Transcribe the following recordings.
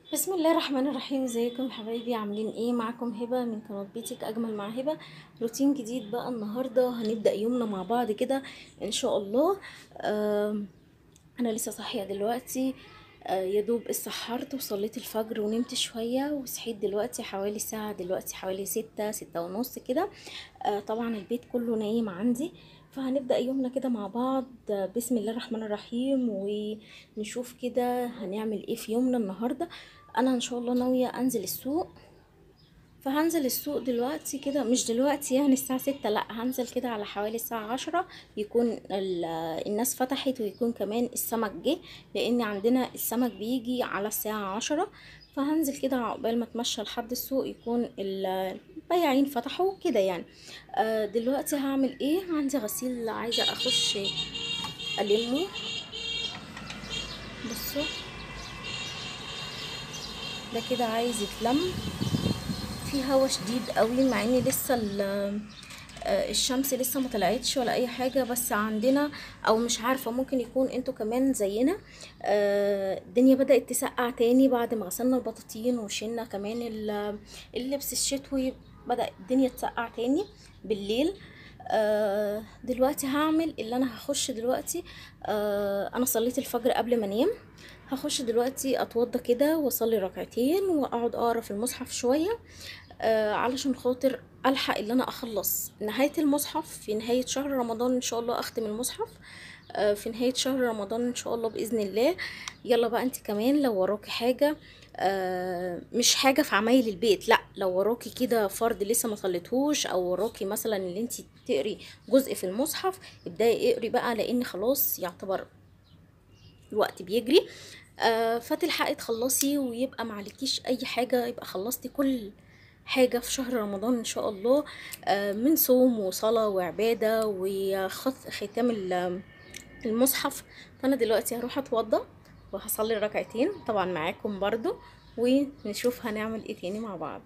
بسم الله الرحمن الرحيم ازيكم حبايبي عاملين ايه معاكم هبه من قناه بيتك اجمل مع هبه روتين جديد بقى النهارده هنبدا يومنا مع بعض كده ان شاء الله آم، انا لسه صاحيه دلوقتي آه، يا دوب اتسحرت وصليت الفجر ونمت شويه وصحيت دلوقتي حوالي ساعه دلوقتي حوالي ستة ستة ونص كده آه، طبعا البيت كله نايم عندي فهنبدأ يومنا كده مع بعض آه، بسم الله الرحمن الرحيم ونشوف كده هنعمل ايه في يومنا النهارده انا ان شاء الله ناويه انزل السوق فهنزل السوق دلوقتي كده مش دلوقتي يعني الساعة ستة لا هنزل كده على حوالي الساعة عشرة يكون ال- الناس فتحت ويكون كمان السمك جه لان عندنا السمك بيجي على الساعة عشرة فهنزل كده عقبال ما اتمشى لحد السوق يكون ال- البياعين فتحوا كده يعني آه، دلوقتي هعمل ايه عندي غسيل عايزة اخش المه بصوا ده كده عايز يتلم في هوا شديد قوي مع ان لسه ال- آه، الشمس لسه ما طلعتش ولا اي حاجه بس عندنا او مش عارفه ممكن يكون انتوا كمان زينا آه، الدنيا بدات تسقع تاني بعد ما غسلنا البطاطين وشلنا كمان ال- اللبس الشتوي بدا الدنيا تسقع تاني بالليل آه، دلوقتي هعمل اللي انا هخش دلوقتي آه، انا صليت الفجر قبل ما انام هخش دلوقتي اتوضى كده واصلي ركعتين واقعد اقرا في المصحف شويه آه علشان خاطر الحق اللي انا اخلص نهايه المصحف في نهايه شهر رمضان ان شاء الله اختم المصحف آه في نهايه شهر رمضان ان شاء الله باذن الله يلا بقى انت كمان لو وراكي حاجه آه مش حاجه في عمايل البيت لا لو وراكي كده فرض لسه ما صليتهوش او وراكي مثلا اللي انت تقري جزء في المصحف ابداي اقري بقى لان خلاص يعتبر الوقت بيجري آه فتلحقي تخلصي ويبقى معلكيش اي حاجه يبقى خلصتي كل حاجه في شهر رمضان ان شاء الله آه من صوم وصلاه وعباده وختام ال- المصحف فانا دلوقتي هروح اتوضى وهصلي ركعتين طبعا معاكم برضو ونشوف هنعمل ايه تاني مع بعض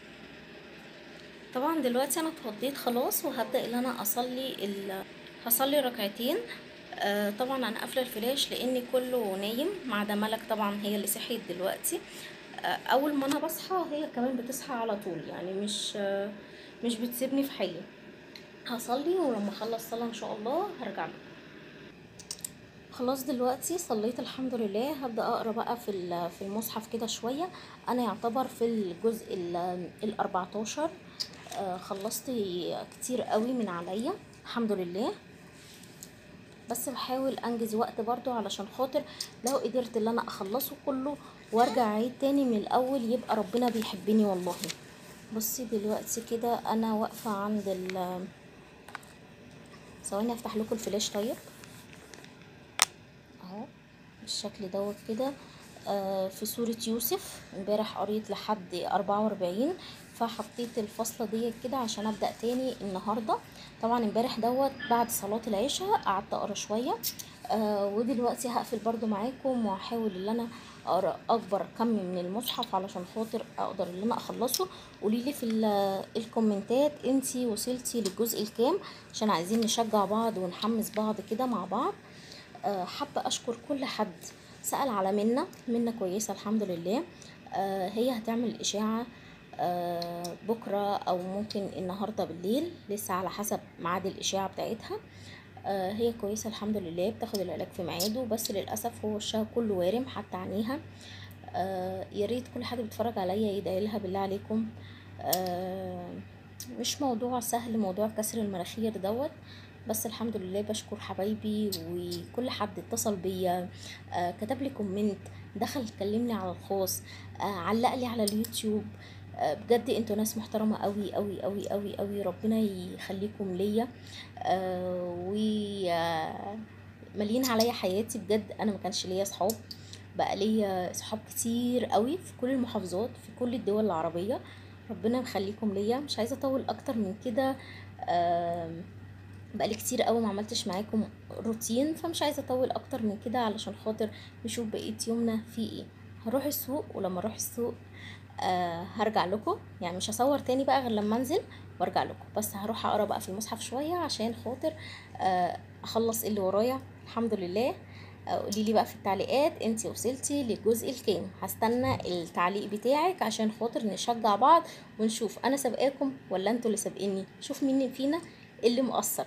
طبعا دلوقتي انا اتوضيت خلاص وهبدا ان انا اصلي ال... هصلي ركعتين آه طبعا انا قافله الفلاش لان كله نايم ما عدا ملك طبعا هي اللي صحيت دلوقتي آه اول ما انا بصحى هي كمان بتصحى على طول يعني مش آه مش بتسيبني في حالي هصلي ولما اخلص صلاه ان شاء الله هرجع لكم خلاص دلوقتي صليت الحمد لله هبدا اقرا بقى في ال- في المصحف كده شويه انا يعتبر في الجزء ال ال 14 آه، خلصت كتير قوي من عليا الحمد لله بس بحاول انجز وقت برضو علشان خاطر لو قدرت ان انا اخلصه كله وارجع اعيد تاني من الاول يبقى ربنا بيحبني والله بصي دلوقتي كده انا واقفه عند ال ثواني افتح لكم الفلاش طيب اهو بالشكل دوت كده آه، في سورة يوسف امبارح قريت لحد أربعة وأربعين فحطيت الفصلة دي كده عشان أبدأ تاني النهاردة طبعا امبارح دوت بعد صلاة العشاء قعدت أقرا شوية آه ودلوقتي هقفل برضو معاكم وهحاول ان انا اقرا اكبر كم من المصحف علشان خاطر اقدر ان انا اخلصه قوليلي في ال- الكومنتات انتي وصلتي للجزء الكام عشان عايزين نشجع بعض ونحمس بعض كده مع بعض آه، حابة أشكر كل حد سأل على منا منا كويسة الحمد لله آه، هي هتعمل إشاعة آه، بكرة أو ممكن النهاردة بالليل لسه على حسب ميعاد الإشاعة بتاعتها آه، هي كويسة الحمد لله بتاخد العلاج في ميعاده بس للأسف هو وشها كله وارم حتى عينيها آه، يا ريت كل حد بيتفرج عليا يدعي لها بالله عليكم آه، مش موضوع سهل موضوع كسر المناخير دوت بس الحمد لله بشكر حبايبي وكل حد اتصل بيا آه كتب لي كومنت دخل كلمني على الخاص آه علق لي على اليوتيوب آه بجد انتوا ناس محترمه قوي قوي قوي قوي قوي ربنا يخليكم ليا آه و آه، مالين عليا حياتي بجد انا ما كانش ليا صحاب بقى ليا صحاب كتير قوي في كل المحافظات في كل الدول العربيه ربنا يخليكم ليا مش عايزه اطول اكتر من كده آم، بقالي كتير قوي ما عملتش معاكم روتين فمش عايزه اطول اكتر من كده علشان خاطر نشوف بقيه يومنا فيه ايه هروح السوق ولما اروح السوق آه هرجع لكم يعني مش هصور تاني بقى غير لما انزل وارجع لكم بس هروح اقرا بقى في المصحف شويه عشان خاطر آه اخلص اللي ورايا الحمد لله قولي لي بقى في التعليقات انت وصلتي للجزء الكام هستنى التعليق بتاعك عشان خاطر نشجع بعض ونشوف انا سابقاكم ولا انتوا اللي سابقيني شوف مين فينا اللي مقصر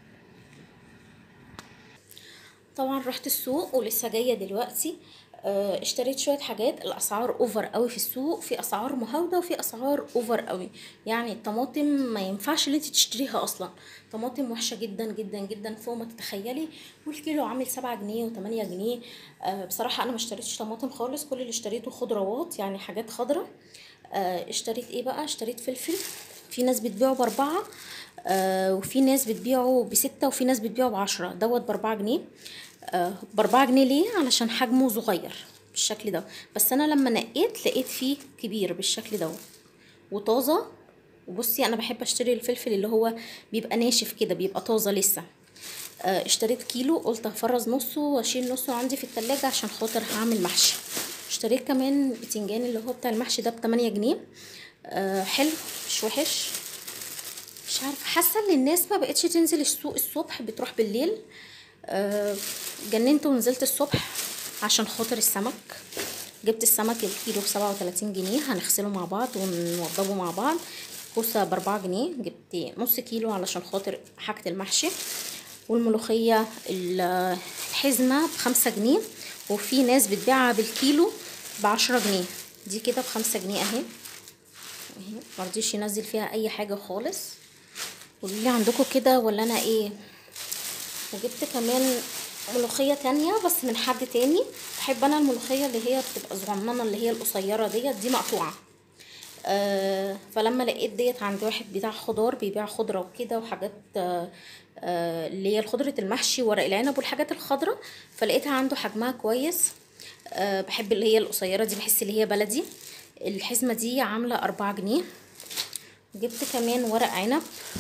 طبعا رحت السوق ولسه جايه دلوقتي آه، اشتريت شويه حاجات الاسعار اوفر قوي في السوق في اسعار مهاوده وفي اسعار اوفر قوي يعني الطماطم ما ينفعش اللي انت تشتريها اصلا طماطم وحشه جدا جدا جدا فوق ما تتخيلي والكيلو عامل سبعة جنيه وتمانية جنيه آه، بصراحه انا ما اشتريتش طماطم خالص كل اللي اشتريته خضروات يعني حاجات خضرة آه، اشتريت ايه بقى اشتريت فلفل في ناس بتبيعه باربعة آه وفي ناس بتبيعه بستة وفي ناس بتبيعه بعشرة دوت باربعة جنيه آه باربعة جنيه ليه علشان حجمه صغير بالشكل ده بس انا لما نقيت لقيت فيه كبير بالشكل ده وطازة وبصي انا بحب اشتري الفلفل اللي هو بيبقى ناشف كده بيبقى طازة لسه آه اشتريت كيلو قلت هفرز نصه واشيل نصه عندي في التلاجة عشان خاطر هعمل محشي اشتريت كمان بتنجان اللي هو بتاع المحشي ده بتمانية جنيه آه حلو مش وحش مش عارفه حاسه ان الناس ما بقتش تنزل السوق الصبح بتروح بالليل آه جننت ونزلت الصبح عشان خاطر السمك جبت السمك الكيلو بسبعة وتلاتين جنيه هنغسله مع بعض ونوضبه مع بعض كوسة بأربعة جنيه جبت نص كيلو علشان خاطر حاجة المحشي والملوخية الحزمة بخمسة جنيه وفي ناس بتبيعها بالكيلو بعشرة جنيه دي كده بخمسة جنيه اهي اهي مرضيش ينزل فيها اي حاجة خالص قولوا لي عندكم كده ولا انا ايه وجبت كمان ملوخية تانية بس من حد تاني بحب انا الملوخية اللي هي بتبقى صغننة اللي هي القصيرة ديت دي مقطوعة آه فلما لقيت ديت عند واحد بتاع خضار بيبيع خضرة وكده وحاجات آه آه اللي هي خضرة المحشي ورق العنب والحاجات الخضرة فلقيتها عنده حجمها كويس آه بحب اللي هي القصيرة دي بحس اللي هي بلدي الحزمة دي عاملة أربعة جنيه جبت كمان ورق عنب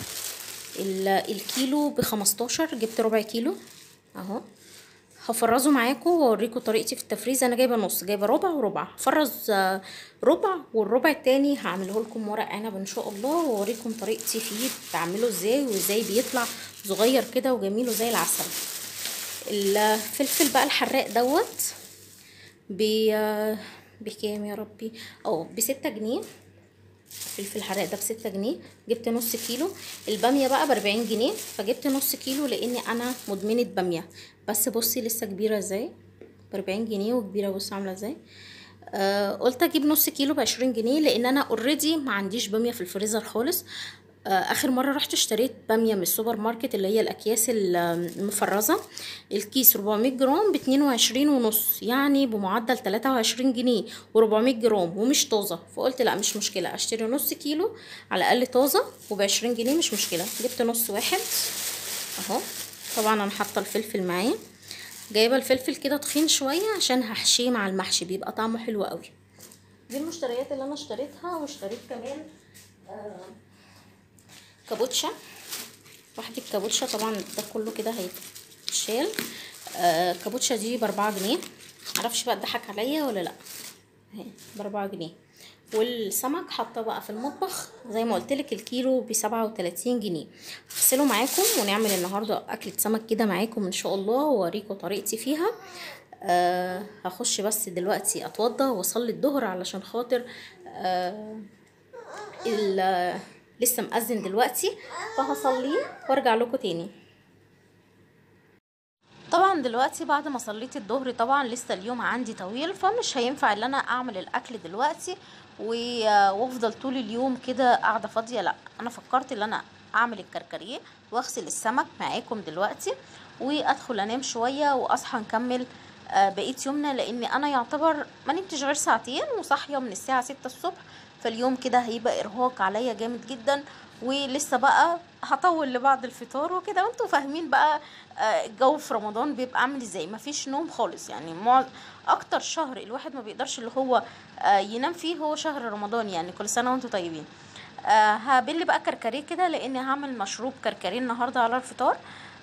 الكيلو بخمستاشر جبت ربع كيلو اهو هفرزه معاكم واوريكم طريقتي في التفريز انا جايبه نص جايبه ربع وربع هفرز ربع والربع التاني هعمله لكم ورق عنب ان شاء الله واوريكم طريقتي فيه بعمله ازاي وازاي بيطلع صغير كده وجميل وزي العسل الفلفل بقى الحراق دوت ب بكام يا ربي اه بستة جنيه فلفل حراق ده بستة جنيه جبت نص كيلو البامية بقى بأربعين جنيه فجبت نص كيلو لأني أنا مدمنة بامية بس بصي لسه كبيرة ازاي بأربعين جنيه وكبيرة بصي عاملة ازاي آه قلت اجيب نص كيلو بعشرين جنيه لان انا اوريدي ما عنديش باميه في الفريزر خالص آه اخر مره رحت اشتريت باميه من السوبر ماركت اللي هي الاكياس المفرزه الكيس 400 جرام ب 22 ونص يعني بمعدل 23 جنيه و400 جرام ومش طازه فقلت لا مش مشكله اشتري نص كيلو على الاقل طازه وب 20 جنيه مش مشكله جبت نص واحد اهو طبعا انا حاطه الفلفل معايا جايبه الفلفل كده تخين شويه عشان هحشيه مع المحشي بيبقى طعمه حلو قوي دي المشتريات اللي انا اشتريتها واشتريت كمان آه كابوتشا واحدة كابوتشا طبعا ده كله كده هيتشال آه كابوتشا دي باربعة جنيه معرفش بقى ضحك عليا ولا لا اهي باربعة جنيه والسمك حاطه بقى في المطبخ زي ما قلت لك الكيلو بسبعة وتلاتين جنيه هغسله معاكم ونعمل النهارده اكله سمك كده معاكم ان شاء الله واوريكم طريقتي فيها آه هخش بس دلوقتي اتوضى واصلي الظهر علشان خاطر آه لسه مأذن دلوقتي فهصليه وارجع لكم تاني طبعا دلوقتي بعد ما صليت الظهر طبعا لسه اليوم عندي طويل فمش هينفع ان انا اعمل الاكل دلوقتي وافضل طول اليوم كده قاعده فاضيه لا انا فكرت ان انا اعمل الكركريه واغسل السمك معاكم دلوقتي وادخل انام شويه واصحى نكمل بقيه يومنا لان انا يعتبر ما نمتش غير ساعتين وصاحيه من الساعه ستة الصبح فاليوم كده هيبقى ارهاق عليا جامد جدا ولسه بقى هطول لبعد الفطار وكده وانتوا فاهمين بقى الجو في رمضان بيبقى عامل ازاي مفيش نوم خالص يعني مع اكتر شهر الواحد ما بيقدرش اللي هو ينام فيه هو شهر رمضان يعني كل سنه وانتوا طيبين هبل بقى كركريه كده لاني هعمل مشروب كركريه النهارده على الفطار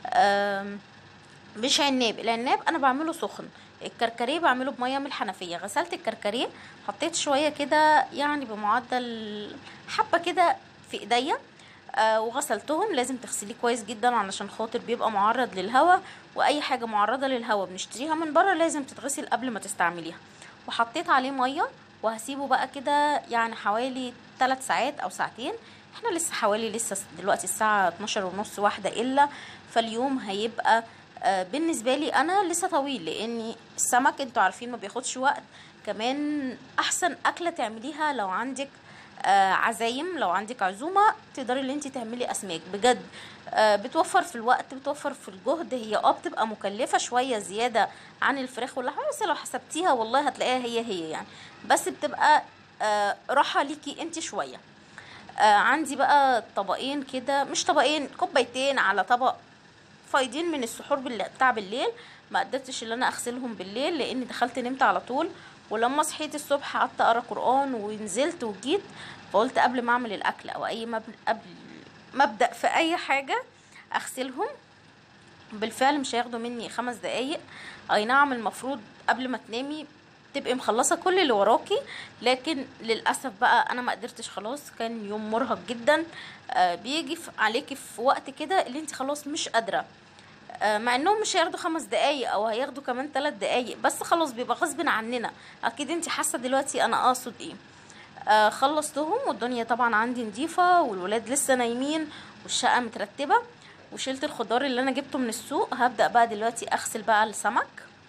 مش عناب العناب انا بعمله سخن الكركريه بعمله بميه من الحنفيه غسلت الكركريه حطيت شويه كده يعني بمعدل حبه كده في ايديا آه وغسلتهم لازم تغسليه كويس جدا علشان خاطر بيبقى معرض للهواء واي حاجه معرضه للهواء بنشتريها من بره لازم تتغسل قبل ما تستعمليها وحطيت عليه ميه وهسيبه بقى كده يعني حوالي 3 ساعات او ساعتين احنا لسه حوالي لسه دلوقتي الساعه 12 ونص واحده الا فاليوم هيبقى آه بالنسبه لي انا لسه طويل لان السمك انتوا عارفين ما بياخدش وقت كمان احسن اكله تعمليها لو عندك آه عزايم لو عندك عزومه تقدري ان انت تعملي اسماك بجد آه بتوفر في الوقت بتوفر في الجهد هي اه بتبقى مكلفه شويه زياده عن الفراخ واللحمه بس لو حسبتيها والله هتلاقيها هي هي يعني بس بتبقى آه راحه ليكي انت شويه آه عندي بقى طبقين كده مش طبقين كوبايتين على طبق فايضين من السحور بالل- بتاع بالليل ما قدرتش ان انا اغسلهم بالليل لان دخلت نمت على طول ولما صحيت الصبح قعدت اقرا قران ونزلت وجيت فقلت قبل ما اعمل الاكل او اي مب... قبل ما ابدا في اي حاجه اغسلهم بالفعل مش هياخدوا مني خمس دقايق اي نعم المفروض قبل ما تنامي تبقي مخلصه كل اللي وراكي لكن للاسف بقى انا ما قدرتش خلاص كان يوم مرهق جدا آه بيجي في- عليكي في وقت كده اللي انت خلاص مش قادره آه، مع انهم مش هياخدوا خمس دقايق او هياخدوا كمان ثلاث دقايق بس خلاص بيبقى غصب عننا اكيد انت حاسه دلوقتي انا اقصد ايه آه خلصتهم والدنيا طبعا عندي نظيفه والولاد لسه نايمين والشقه مترتبه وشلت الخضار اللي انا جبته من السوق هبدا بقى دلوقتي اغسل بقى السمك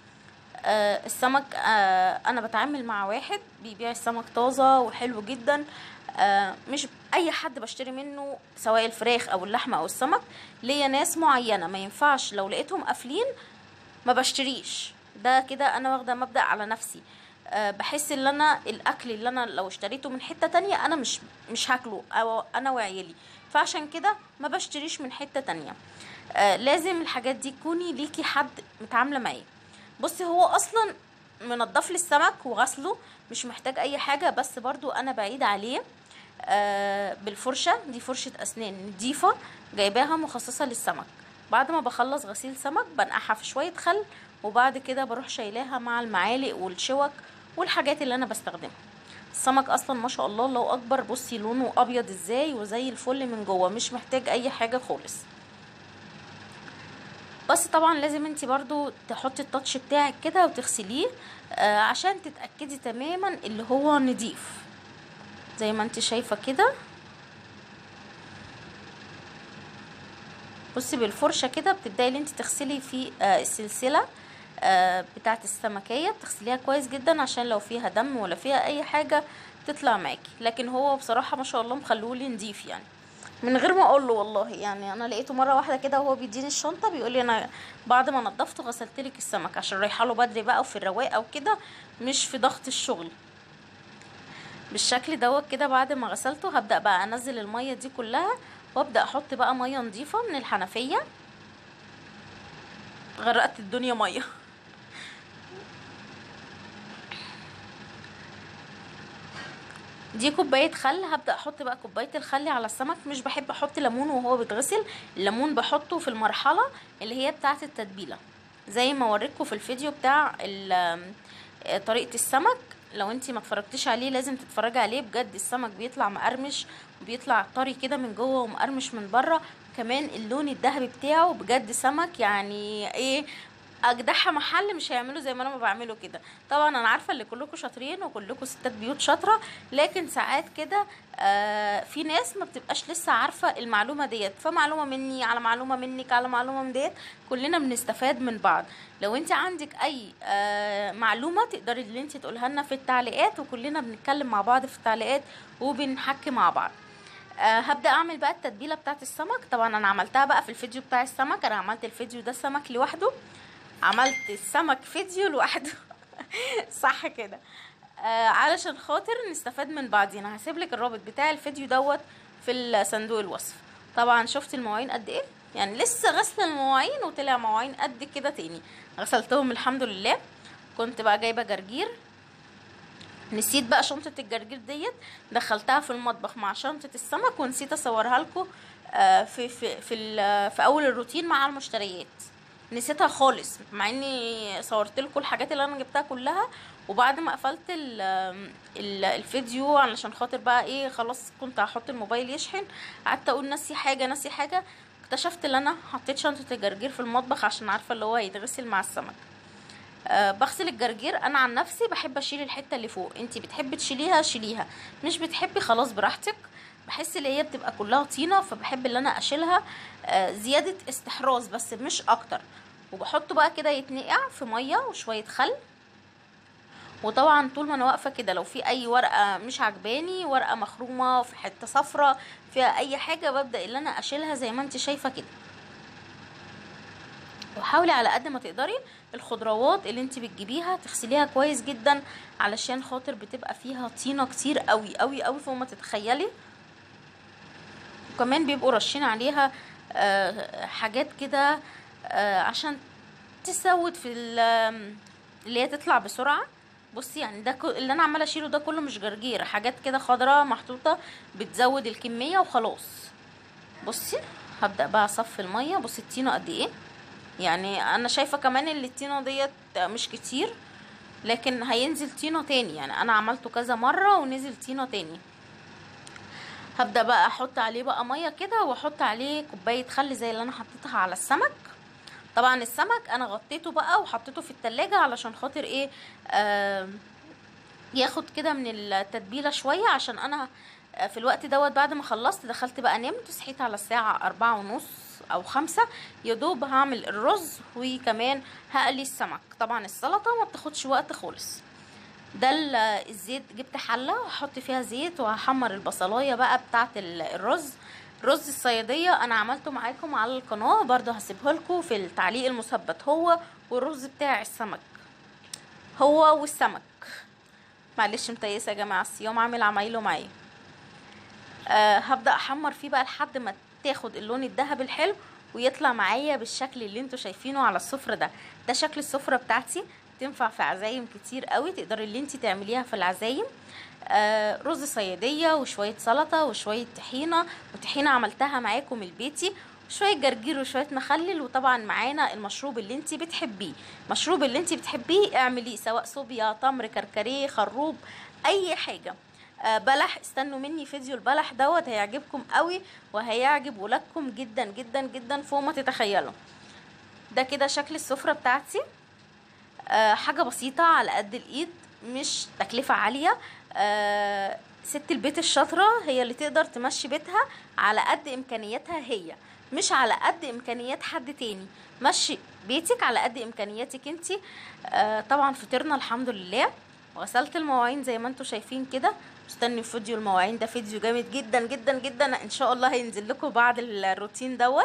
آه السمك آه انا بتعامل مع واحد بيبيع السمك طازه وحلو جدا آه مش اي حد بشتري منه سواء الفراخ او اللحمه او السمك ليا ناس معينه ما ينفعش لو لقيتهم قافلين ما بشتريش ده كده انا واخده مبدا على نفسي أه بحس ان انا الاكل اللي انا لو اشتريته من حته تانية انا مش مش هاكله او انا وعيالي فعشان كده ما بشتريش من حته تانية أه لازم الحاجات دي تكوني ليكي حد متعامله معاه بصي هو اصلا منضف لي السمك وغسله مش محتاج اي حاجه بس برضو انا بعيد عليه آه بالفرشه دي فرشه اسنان نضيفه جايباها مخصصه للسمك بعد ما بخلص غسيل سمك بنقعها في شويه خل وبعد كده بروح شايلاها مع المعالق والشوك والحاجات اللي انا بستخدمها السمك اصلا ما شاء الله الله اكبر بصي لونه ابيض ازاي وزي الفل من جوه مش محتاج اي حاجه خالص بس طبعا لازم انت برضو تحطي التاتش بتاعك كده وتغسليه آه عشان تتاكدي تماما اللي هو نضيف زي ما انت شايفه كده بصي بالفرشه كده بتبداي ان انت تغسلي في آه السلسله آه بتاعه السمكيه بتغسليها كويس جدا عشان لو فيها دم ولا فيها اي حاجه تطلع معاكي لكن هو بصراحه ما شاء الله مخلولي نضيف يعني من غير ما اقول له والله يعني انا لقيته مره واحده كده وهو بيديني الشنطه بيقول لي انا بعد ما نضفته غسلت لك السمك عشان رايحه له بدري بقى وفي الرواق او كده مش في ضغط الشغل بالشكل دوت كده بعد ما غسلته هبدا بقى انزل الميه دي كلها وابدا احط بقى ميه نظيفه من الحنفيه غرقت الدنيا ميه دي كوبايه خل هبدا احط بقى كوبايه الخل على السمك مش بحب احط ليمون وهو بيتغسل الليمون بحطه في المرحله اللي هي بتاعه التتبيله زي ما وريتكم في الفيديو بتاع طريقه السمك لو انتي ما اتفرجتيش عليه لازم تتفرجي عليه بجد السمك بيطلع مقرمش وبيطلع طري كده من جوه ومقرمش من بره كمان اللون الذهبي بتاعه بجد سمك يعني ايه اجدعها محل مش هيعملوا زي ما انا ما بعمله كده طبعا انا عارفه ان كلكم شاطرين وكلكم ستات بيوت شاطره لكن ساعات كده آه في ناس ما بتبقاش لسه عارفه المعلومه ديت فمعلومه مني على معلومه منك على معلومه من ديت كلنا بنستفاد من بعض لو انت عندك اي آه معلومه تقدري ان انت تقولها لنا في التعليقات وكلنا بنتكلم مع بعض في التعليقات وبنحكي مع بعض أه هبدا اعمل بقى التتبيله بتاعه السمك طبعا انا عملتها بقى في الفيديو بتاع السمك انا عملت الفيديو ده السمك لوحده عملت السمك فيديو لوحده صح كده آه علشان خاطر نستفاد من بعضينا هسيب لك الرابط بتاع الفيديو دوت في صندوق الوصف طبعا شفت المواعين قد ايه يعني لسه غسل المواعين وطلع مواعين قد كده تاني غسلتهم الحمد لله كنت بقى جايبه جرجير نسيت بقى شنطه الجرجير ديت دخلتها في المطبخ مع شنطه السمك ونسيت اصورها لكم آه في في في, في اول الروتين مع المشتريات نسيتها خالص مع اني صورت لكم الحاجات اللي انا جبتها كلها وبعد ما قفلت ال ال الفيديو علشان خاطر بقى ايه خلاص كنت هحط الموبايل يشحن قعدت اقول ناسي حاجه ناسي حاجه اكتشفت ان انا حطيت شنطه الجرجير في المطبخ عشان عارفه اللي هو هيتغسل مع السمك أه بغسل الجرجير انا عن نفسي بحب اشيل الحته اللي فوق انتي بتحبي تشيليها شيليها مش بتحبي خلاص براحتك بحس ان هي بتبقى كلها طينه فبحب ان انا اشيلها أه زياده استحراز بس مش اكتر وبحطه بقى كده يتنقع في ميه وشويه خل وطبعا طول ما انا واقفه كده لو في اي ورقه مش عجباني ورقه مخرومه في حته صفرة فيها اي حاجه ببدا ان انا اشيلها زي ما انت شايفه كده وحاولي على قد ما تقدري الخضروات اللي انت بتجيبيها تغسليها كويس جدا علشان خاطر بتبقى فيها طينه كتير قوي قوي قوي فوق ما تتخيلي وكمان بيبقوا رشين عليها آه حاجات كده آه عشان تسود في اللي هي تطلع بسرعه بصي يعني ده اللي انا عماله اشيله ده كله مش جرجير حاجات كده خضراء محطوطه بتزود الكميه وخلاص بصي هبدا بقى اصفي الميه بصي الطينه قد ايه يعني انا شايفه كمان ان الطينه ديت مش كتير لكن هينزل طينه تاني يعني انا عملته كذا مره ونزل طينه تاني هبدا بقى احط عليه بقى ميه كده واحط عليه كوبايه خل زي اللي انا حطيتها على السمك طبعا السمك انا غطيته بقى وحطيته في التلاجة علشان خاطر ايه آه ياخد كده من التتبيله شويه عشان انا في الوقت دوت بعد ما خلصت دخلت بقى نمت صحيت على الساعه أربعة ونص او خمسة يدوب هعمل الرز وكمان هقلي السمك طبعا السلطه ما بتاخدش وقت خالص ده الزيت جبت حله واحط فيها زيت وهحمر البصلايه بقى بتاعه الرز رز الصياديه انا عملته معاكم على القناه برضو هسيبه لكم في التعليق المثبت هو والرز بتاع السمك هو والسمك معلش متيسه يا جماعه الصيام عامل عمايله معايا أه هبدا احمر فيه بقى لحد ما تاخد اللون الذهبي الحلو ويطلع معايا بالشكل اللي انتوا شايفينه على السفره ده ده شكل السفره بتاعتي تنفع في عزايم كتير قوي تقدري اللي انت تعمليها في العزايم آه رز صياديه وشويه سلطه وشويه طحينه وطحينه عملتها معاكم البيتي شويه جرجير وشويه مخلل وطبعا معانا المشروب اللي انت بتحبيه المشروب اللي انت بتحبيه اعمليه سواء صوبيا تمر كركريه خروب اي حاجه آه بلح استنوا مني فيديو البلح دوت هيعجبكم قوي وهيعجب ولادكم جدا جدا جدا فوق ما تتخيلوا ده كده شكل السفره بتاعتي آه حاجه بسيطه على قد الايد مش تكلفه عاليه آه ست البيت الشاطره هي اللي تقدر تمشي بيتها على قد امكانياتها هي مش على قد امكانيات حد تاني مشي بيتك على قد امكانياتك انت آه طبعا فطرنا الحمد لله وغسلت المواعين زي ما انتم شايفين كده مستني فيديو المواعين ده فيديو جامد جدا جدا جدا ان شاء الله هينزل لكم بعد الروتين دوت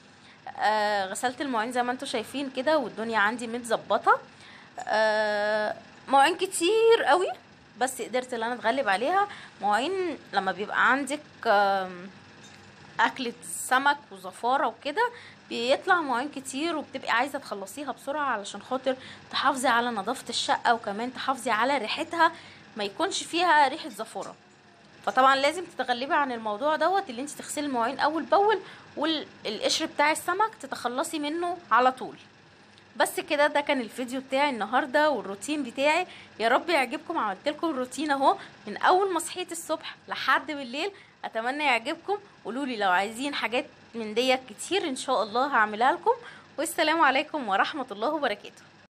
آه غسلت المواعين زي ما انتم شايفين كده والدنيا عندي متظبطه آه مواعين كتير قوي بس قدرت ان انا اتغلب عليها مواعين لما بيبقى عندك آه اكلة سمك وزفارة وكده بيطلع مواعين كتير وبتبقي عايزة تخلصيها بسرعة علشان خاطر تحافظي على نظافة الشقة وكمان تحافظي على ريحتها ما يكونش فيها ريحة زفارة فطبعا لازم تتغلبي عن الموضوع دوت اللي انت تغسلي المواعين اول باول والقشر بتاع السمك تتخلصي منه على طول بس كده ده كان الفيديو بتاعي النهارده والروتين بتاعي يا رب يعجبكم عملت لكم الروتين اهو من اول ما صحيت الصبح لحد بالليل اتمنى يعجبكم قولوا لي لو عايزين حاجات من ديت كتير ان شاء الله هعملها لكم والسلام عليكم ورحمه الله وبركاته